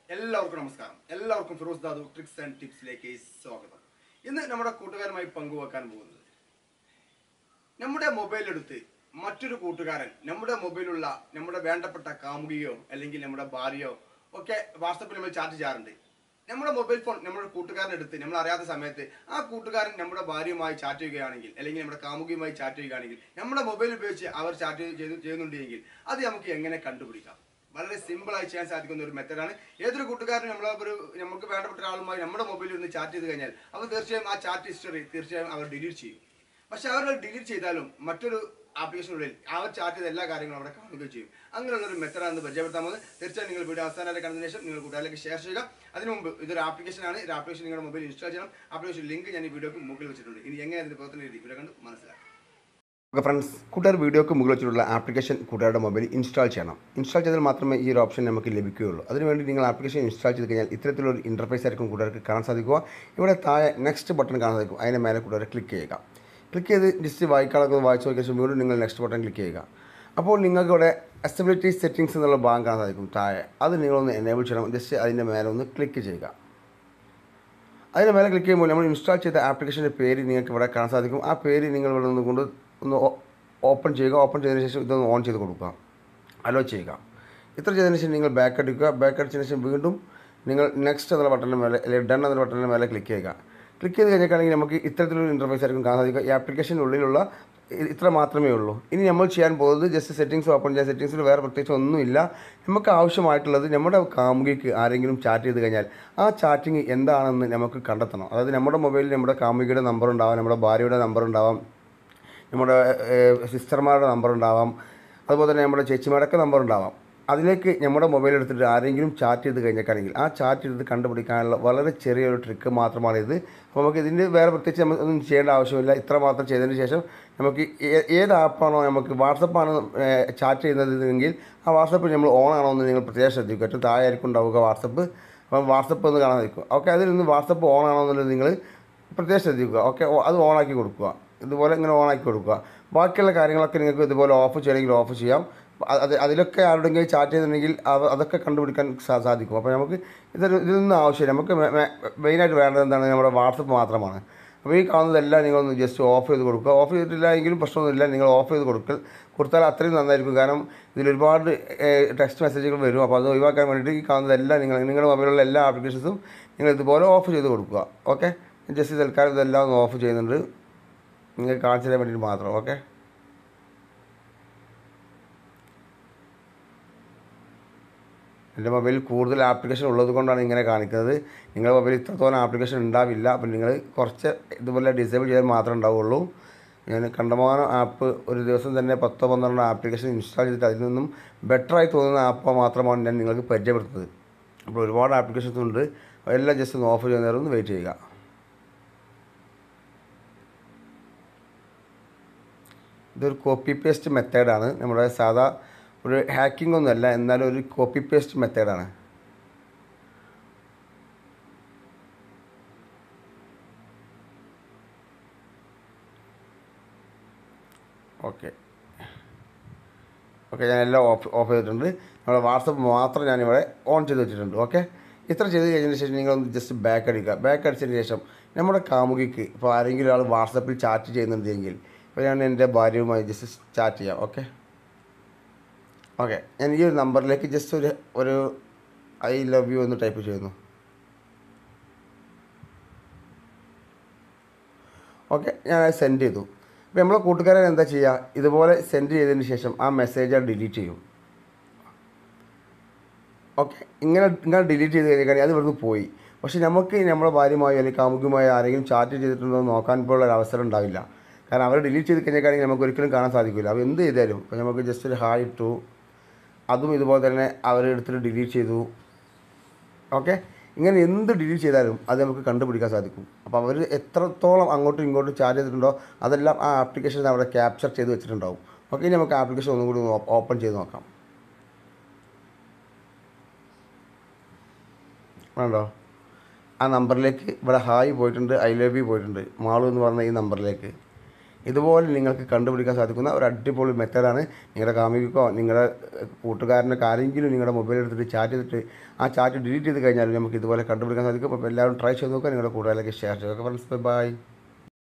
എല്ലാവർക്കും നമസ്കാരം എല്ലാവർക്കും ഫിറോസ് ദാദു ട്രിക്സ് ആൻഡ് ടിപ്സിലേക്ക് സ്വാഗതം ഇന്ന് നമ്മുടെ കൂട്ടുകാരുമായി പങ്കുവെക്കാൻ പോകുന്നത് നമ്മുടെ മൊബൈൽ എടുത്ത് മറ്റൊരു കൂട്ടുകാരൻ നമ്മുടെ മൊബൈലുള്ള നമ്മുടെ വേണ്ടപ്പെട്ട കാമുകിയോ അല്ലെങ്കിൽ നമ്മുടെ ഭാര്യയോ ഒക്കെ വാട്സപ്പിൽ നമ്മൾ ചാറ്റ് ചെയ്യാറുണ്ട് നമ്മുടെ മൊബൈൽ ഫോൺ നമ്മുടെ കൂട്ടുകാരൻ എടുത്ത് നമ്മൾ അറിയാത്ത സമയത്ത് ആ കൂട്ടുകാരൻ നമ്മുടെ ഭാര്യയുമായി ചാറ്റ് ചെയ്യുകയാണെങ്കിൽ അല്ലെങ്കിൽ നമ്മുടെ കാമുകിയുമായി ചാറ്റ് ചെയ്യുകയാണെങ്കിൽ നമ്മുടെ മൊബൈൽ ഉപയോഗിച്ച് അവർ ചാറ്റ് ചെയ്ത് ചെയ്യുന്നുണ്ടെങ്കിൽ അത് നമുക്ക് എങ്ങനെ കണ്ടുപിടിക്കാം വളരെ സിമ്പിൾ ആയി ചെയ്യാൻ സാധിക്കുന്ന ഒരു മെത്തഡാണ് ഏതൊരു കൂട്ടുകാരനും നമ്മളെ ഒരു നമുക്ക് വേണ്ടപ്പെട്ട ഒരാളുമായി നമ്മുടെ മൊബൈലിൽ ഒന്ന് ചാറ്റ് ചെയ്ത് കഴിഞ്ഞാൽ അവർ തീർച്ചയായും ആ ചാറ്റ് ഹിസ്റ്ററി തീർച്ചയായും അവർ ഡിലീറ്റ് ചെയ്യും പക്ഷെ അവർ ഡിലീറ്റ് ചെയ്താലും മറ്റൊരു ആപ്ലിക്കേഷനുള്ളിൽ അവർ ചാറ്റ് ചെയ്ത എല്ലാ കാര്യങ്ങളും അവിടെ കാണുകയും ചെയ്യും അങ്ങനെയുള്ള ഒരു മെത്തഡാണ് പരിചയപ്പെടുത്താൻ പോകുന്നത് തീർച്ചയായും നിങ്ങൾ വീഡിയോ അവസാനം വരെ കണ്ടതിന് ശേഷം നിങ്ങൾ കൂട്ടുകാരിലേക്ക് ഷെയർ ചെയ്യുക അതിനു മുമ്പ് ഇതൊരു ആപ്ലിക്കേഷനാണ് ഈ ആപ്ലിക്കേഷൻ നിങ്ങളുടെ മൊബൈൽ ഇൻസ്റ്റാൾ ചെയ്യണം ആപ്ലിക്കേഷൻ ലിങ്ക് ഞാൻ ഈ വീഡിയോക്ക് മുകളിൽ വെച്ചിട്ടുണ്ട് ഇനി എങ്ങനെ അതിന്റെ പ്രവർത്തന രീതി ഇവിടെ കണ്ട് മനസ്സിലാക്കാം ഓക്കെ ഫ്രണ്ട്സ് കൂട്ടുകാർ വീഡിയോക്ക് മുകളിൽ വെച്ചിട്ടുള്ള ആപ്ലിക്കേഷൻ കൂട്ടുകാരുടെ മൊബൈൽ ഇൻസ്റ്റാൾ ചെയ്യണം ഇൻസ്റ്റാൾ ചെയ്താൽ മാത്രമേ ഈ ഒരു ഓപ്ഷൻ നമുക്ക് ലഭിക്കുകയുള്ളൂ അതിനുവേണ്ടി നിങ്ങൾ ആപ്ലിക്കേഷൻ ഇൻസ്റ്റാൾ ചെയ്ത് കഴിഞ്ഞാൽ ഇത്തരത്തിലൊരു ഇൻ്റർഫേസ് ആയിരിക്കും കൂട്ടുകാർക്ക് കാണാൻ സാധിക്കുക ഇവിടെ താഴെ നെക്സ്റ്റ് ബട്ടൺ കാണാൻ സാധിക്കും അതിന് മേലെ കൂട്ടുകാരെ ക്ലിക്ക് ചെയ്യുക ക്ലിക്ക് ചെയ്ത് ജസ്റ്റ് വായിക്കാളൊക്കെ വായിച്ച് നോക്കിയ ശേഷം വീണ്ടും നിങ്ങൾ നെക്സ്റ്റ് ബട്ടൺ ക്ലിക്ക് ചെയ്യുക അപ്പോൾ നിങ്ങൾക്ക് ഇവിടെ അസ്റ്റബിലിറ്റി സെറ്റിംഗ്സ് എന്നുള്ള ഭാഗം കാണാൻ സാധിക്കും താഴെ അത് നിങ്ങളൊന്ന് എനേബിൾ ചെയ്യണം ജസ്റ്റ് അതിൻ്റെ മേലെ ഒന്ന് ക്ലിക്ക് ചെയ്യുക അതിന് മേലെ ക്ലിക്ക് ചെയ്യുമ്പോൾ നമ്മൾ ഇൻസ്റ്റാൾ ചെയ്ത ആപ്ലിക്കേഷൻ്റെ പേര് നിങ്ങൾക്ക് ഇവിടെ കാണാൻ സാധിക്കും ആ പേര് നിങ്ങൾ ഇവിടെ നിന്നുകൊണ്ട് ഒന്ന് ഓപ്പൺ ചെയ്യുക ഓപ്പൺ ചെയ്തതിന് ശേഷം ഇതൊന്ന് ഓൺ ചെയ്ത് കൊടുക്കുക അലോ ചെയ്യുക ഇത്ര ചെയ്തതിന് ശേഷം നിങ്ങൾ ബാക്ക് അടിക്കുക ബാക്ക് അടിച്ചതിന് ശേഷം വീണ്ടും നിങ്ങൾ നെക്സ്റ്റ് എന്നുള്ള ബട്ടണിന് മേലെ അല്ലെങ്കിൽ ഡൺ എന്ന ബട്ടണിന് മേലെ ക്ലിക്ക് ചെയ്യുക ക്ലിക്ക് ചെയ്ത് കഴിഞ്ഞാൽ നമുക്ക് ഇത്തരത്തിലൊരു ഇൻ്റർഫേസ് ആയിരിക്കും കാണാൻ സാധിക്കുക ഈ ആപ്ലിക്കേഷനുള്ളിലുള്ള ഇ- ഇത്ര മാത്രമേ ഉള്ളൂ ഇനി നമ്മൾ ചെയ്യാൻ പോകുന്നത് ജസ്റ്റ് സെറ്റിങ്സ് ഓപ്പൺ ചെയ്യാൻ സെറ്റിങ്സിൽ വേറെ പ്രത്യേകിച്ച് ഒന്നുമില്ല നമുക്ക് ആവശ്യമായിട്ടുള്ളത് നമ്മുടെ കാമുകിക്ക് ആരെങ്കിലും ചാറ്റ് ചെയ്ത് കഴിഞ്ഞാൽ ആ ചാറ്റിംഗ് എന്താണെന്ന് നമുക്ക് കണ്ടെത്തണം അതായത് നമ്മുടെ മൊബൈലിൽ നമ്മുടെ കാമുകിയുടെ നമ്പർ ഉണ്ടാവാം നമ്മുടെ ഭാര്യയുടെ നമ്പർ ഉണ്ടാവാം നമ്മുടെ സിസ്റ്റർമാരുടെ നമ്പർ ഉണ്ടാവാം അതുപോലെ തന്നെ നമ്മുടെ ചേച്ചിമാരൊക്കെ നമ്പർ ഉണ്ടാവാം അതിലേക്ക് നമ്മുടെ മൊബൈൽ എടുത്തിട്ട് ആരെങ്കിലും ചാറ്റ് ചെയ്ത് കഴിഞ്ഞേക്കാണെങ്കിൽ ആ ചാറ്റ് ചെയ്ത് കണ്ടുപിടിക്കാനുള്ള വളരെ ചെറിയൊരു ട്രിക്ക് മാത്രമാണിത് അപ്പോൾ നമുക്ക് ഇതിൻ്റെ വേറെ പ്രത്യേകിച്ച് നമുക്ക് ഒന്നും ചെയ്യേണ്ട ആവശ്യമില്ല ഇത്ര മാത്രം ചെയ്തതിന് ശേഷം നമുക്ക് ഏ- ഏത് ആപ്പാണോ നമുക്ക് വാട്സപ്പാണ് ചാറ്റ് ചെയ്യുന്നത് എങ്കിൽ ആ വാട്സപ്പ് നമ്മൾ ഓൺ ആണോ എന്ന് നിങ്ങൾ പ്രത്യേകം ശ്രദ്ധിക്കുക ഏറ്റവും താഴെ ആയിരിക്കും ഉണ്ടാവുക വാട്സപ്പ് അപ്പം വാട്സപ്പ് ഒന്ന് കാണാൻ നിൽക്കും ഓക്കെ അതിൽ നിന്ന് വാട്സപ്പ് ഓൺ ആണോ എന്നുള്ളത് നിങ്ങൾ പ്രത്യേകം ശ്രദ്ധിക്കുക ഓക്കെ അത് ഓണാക്കി കൊടുക്കുക ഇതുപോലെ ഇങ്ങനെ ഓണാക്കി കൊടുക്കുക ബാക്കിയുള്ള കാര്യങ്ങളൊക്കെ നിങ്ങൾക്ക് ഇതുപോലെ ഓഫ് ചെയ്യണമെങ്കിൽ ഓഫ് ചെയ്യാം അ- അത് അതിലൊക്കെ ആരുടെങ്കിലും ചാറ്റ് ചെയ്തിട്ടുണ്ടെങ്കിൽ അവ- അതൊക്കെ കണ്ടുപിടിക്കാൻ സാ- സാധിക്കും അപ്പോൾ നമുക്ക് ഇതൊരു ഇതിലൊന്നും ആവശ്യമില്ല നമുക്ക് മെ- മെ- മെയിനായിട്ട് വേണ്ടത് എന്താണ് നമ്മുടെ വാട്സപ്പ് മാത്രമാണ് അപ്പോൾ ഈ കാണുന്നതെല്ലാം നിങ്ങളൊന്ന് ജസ്റ്റ് ഓഫ് ചെയ്ത് കൊടുക്കുക ഓഫ് ചെയ്തിട്ടില്ല എങ്കിലും പ്രശ്നമൊന്നുമില്ല നിങ്ങൾ ഓഫ് ചെയ്ത് കൊടുക്കൽ കൊടുത്താൽ അത്രയും നന്നായിരിക്കും കാരണം ഇതിൽ ഒരുപാട് ടെക്സ്റ്റ് മെസ്സേജുകൾ വരും അപ്പോൾ അത് ഒഴിവാക്കാൻ വേണ്ടിയിട്ട് ഈ കാണുന്നതെല്ലാം നിങ്ങൾ നിങ്ങളുടെ മൊബൈലിലുള്ള എല്ലാ ആപ്ലിക്കേഷൻസും നിങ്ങൾ ഇതുപോലെ ഓഫ് ചെയ്ത് കൊടുക്കുക ഓക്കെ ജസ്റ്റ് തൽക്കാലം ഇതെല്ലാം ഒന്ന് ഓഫ് ചെയ്യുന്നുണ്ട് നിങ്ങൾക്ക് കാണിച്ചു തരാൻ വേണ്ടിയിട്ട് മാത്രം ഓക്കെ എൻ്റെ മൊബൈലിൽ കൂടുതൽ ആപ്ലിക്കേഷൻ ഉള്ളത് കൊണ്ടാണ് ഇങ്ങനെ കാണിക്കുന്നത് നിങ്ങളുടെ മൊബൈലിൽ ഇത്രത്തോളം ആപ്ലിക്കേഷൻ ഉണ്ടാവില്ല അപ്പം നിങ്ങൾ കുറച്ച് ഇതുപോലെ ഡിസേബിൾ ചെയ്താൽ മാത്രമേ ഉണ്ടാവുള്ളൂ ഞാൻ കണ്ടമാനം ആപ്പ് ഒരു ദിവസം തന്നെ പത്തോ പന്ത്രണ്ടോ ആപ്ലിക്കേഷൻ ഇൻസ്റ്റാൾ ചെയ്തിട്ട് അതിൽ നിന്നും ബെറ്ററായി തോന്നുന്ന ആപ്പ് മാത്രമാണ് ഞാൻ നിങ്ങൾക്ക് പരിചയപ്പെടുത്തുന്നത് അപ്പോൾ ഒരുപാട് ആപ്ലിക്കേഷൻസ് ഉണ്ട് എല്ലാം ജസ്റ്റ് ഒന്ന് ഓഫ് ചെയ്യുന്ന നേരം ഒന്ന് വെയിറ്റ് ചെയ്യുക ഇതൊരു കോപ്പി പേസ്റ്റ് മെത്തേഡാണ് നമ്മുടെ സാധാ ഒരു ഹാക്കിംഗ് ഒന്നുമല്ല എന്നാലും ഒരു കോപ്പി പേസ്റ്റ് മെത്തേഡാണ് ഓക്കെ ഓക്കെ ഞാൻ എല്ലാം ഓഫ് ഓഫ് ചെയ്തിട്ടുണ്ട് നമ്മുടെ വാട്സപ്പ് മാത്രം ഞാനിവിടെ ഓൺ ചെയ്ത് വെച്ചിട്ടുണ്ട് ഓക്കെ ഇത്ര ചെയ്ത് കഴിഞ്ഞതിന് ശേഷം നിങ്ങളൊന്ന് ജസ്റ്റ് ബാക്ക് അടിക്കുക ബാക്ക് അടിച്ചതിന് ശേഷം നമ്മുടെ കാമുകിക്ക് ഇപ്പോൾ ആരെങ്കിലും ഒരാൾ വാട്സപ്പിൽ ചാറ്റ് ചെയ്യുന്നുണ്ടെങ്കിൽ ഇപ്പോൾ ഞാൻ എൻ്റെ ഭാര്യയുമായി ജസ്റ്റ് ചാറ്റ് ചെയ്യാം ഓക്കെ ഓക്കെ ഞാൻ ഈ ഒരു നമ്പറിലേക്ക് ജസ്റ്റ് ഒരു ഒരു ഐ ലവ് യു എന്ന് ടൈപ്പ് ചെയ്യുന്നു ഓക്കെ ഞാൻ അത് സെൻഡ് ചെയ്തു അപ്പോൾ നമ്മളെ കൂട്ടുകാരൻ എന്താ ചെയ്യുക ഇതുപോലെ സെൻഡ് ചെയ്തതിന് ശേഷം ആ മെസ്സേജ് ഡിലീറ്റ് ചെയ്യും ഓക്കെ ഇങ്ങനെ ഇങ്ങനെ ഡിലീറ്റ് ചെയ്ത് കഴിഞ്ഞാൽ അത് ഇവിടുന്ന് പോയി പക്ഷേ നമുക്ക് നമ്മുടെ ഭാര്യമായോ അല്ലെങ്കിൽ കാമുകിയുമായോ ആരെങ്കിലും ചാറ്റ് ചെയ്തിട്ടുണ്ടോ എന്ന് നോക്കാൻ പോലുള്ള ഒരു അവസരം ഉണ്ടാവില്ല കാരണം അവർ ഡിലീറ്റ് ചെയ്ത് കഴിഞ്ഞാൽ നമുക്ക് ഒരിക്കലും കാണാൻ സാധിക്കില്ല അപ്പോൾ എന്ത് ചെയ്താലും ഇപ്പോൾ നമുക്ക് ജസ്റ്റ് ഒരു ഹായ് ഇട്ടു അതും ഇതുപോലെ തന്നെ അവരെടുത്തിട്ട് ഡിലീറ്റ് ചെയ്തു ഓക്കെ ഇങ്ങനെ എന്ത് ഡിലീറ്റ് ചെയ്താലും അത് നമുക്ക് കണ്ടുപിടിക്കാൻ സാധിക്കും അപ്പോൾ അവർ എത്രത്തോളം അങ്ങോട്ടും ഇങ്ങോട്ടും ചാർജ് ചെയ്തിട്ടുണ്ടോ അതെല്ലാം ആ ആപ്ലിക്കേഷൻ അവിടെ ക്യാപ്ചർ ചെയ്ത് വെച്ചിട്ടുണ്ടാവും ഓക്കെ ഇനി നമുക്ക് ആപ്ലിക്കേഷൻ ഒന്നും കൂടി ഓപ്പൺ ചെയ്ത് നോക്കാം വേണ്ടോ ആ നമ്പറിലേക്ക് ഇവിടെ ഹായ് പോയിട്ടുണ്ട് ഐ ലവ് യു പോയിട്ടുണ്ട് മാളു എന്ന് പറഞ്ഞ ഈ നമ്പറിലേക്ക് ഇതുപോലെ നിങ്ങൾക്ക് കണ്ടുപിടിക്കാൻ സാധിക്കുന്ന ഒരു അടിപൊളി മെത്തേഡാണ് നിങ്ങളുടെ കാമുകിക്കോ നിങ്ങളുടെ കൂട്ടുകാരനൊക്കെ ആരെങ്കിലും നിങ്ങളുടെ മൊബൈൽ എടുത്തിട്ട് ചാറ്റ് ചെയ്തിട്ട് ആ ചാറ്റ് ഡിലീറ്റ് ചെയ്ത് കഴിഞ്ഞാൽ നമുക്ക് ഇതുപോലെ കണ്ടുപിടിക്കാൻ സാധിക്കും അപ്പോൾ എല്ലാവരും ട്രൈ ചെയ്ത് നോക്കുക നിങ്ങളുടെ കൂട്ടുകാരിലേക്ക് ഷെയർ ചെയ്യുക ഫ്രണ്ട്സ് ബൈ